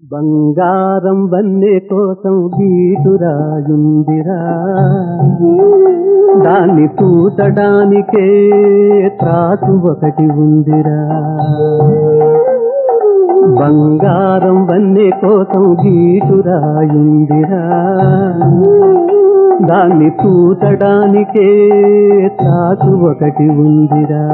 బంగారం వన్నె కోసం గీటురాయుందిరా దాన్ని తూచడానికే త్రాసు ఒకటి ఉందిరా బంగారం వన్నె కోసం గీటురాయుందిరా దాన్ని తూచడానికే త్రాసు ఒకటి ఉందిరా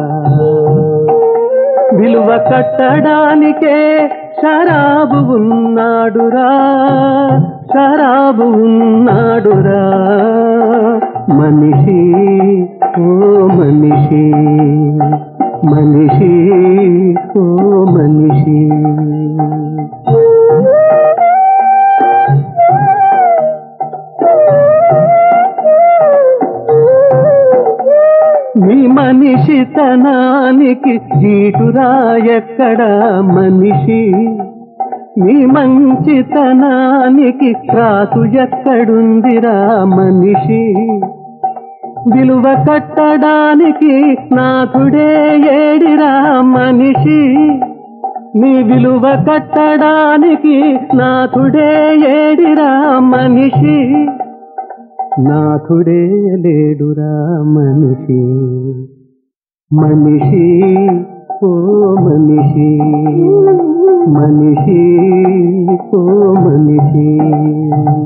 విలువ కట్టడానికే శరాబు ఉన్నాడురా శరాబు ఉన్నాడురా మనిషి ఓ మనిషి మనిషి ఓ మనిషి మీ మనిషితనానికి జీటురా ఎక్కడ మనిషి మీ మంచితనానికి రాసు ఎక్కడుందిరా మనిషి విలువ కట్టడానికి నాథుడే ఏడిరా మనిషి నీ విలువ కట్టడానికి నాథుడే ఏడిరా మనిషి నాథుడే లేడురా మనిషి మనిషి ఓ మనిషి మనిషి ఓ మనిషి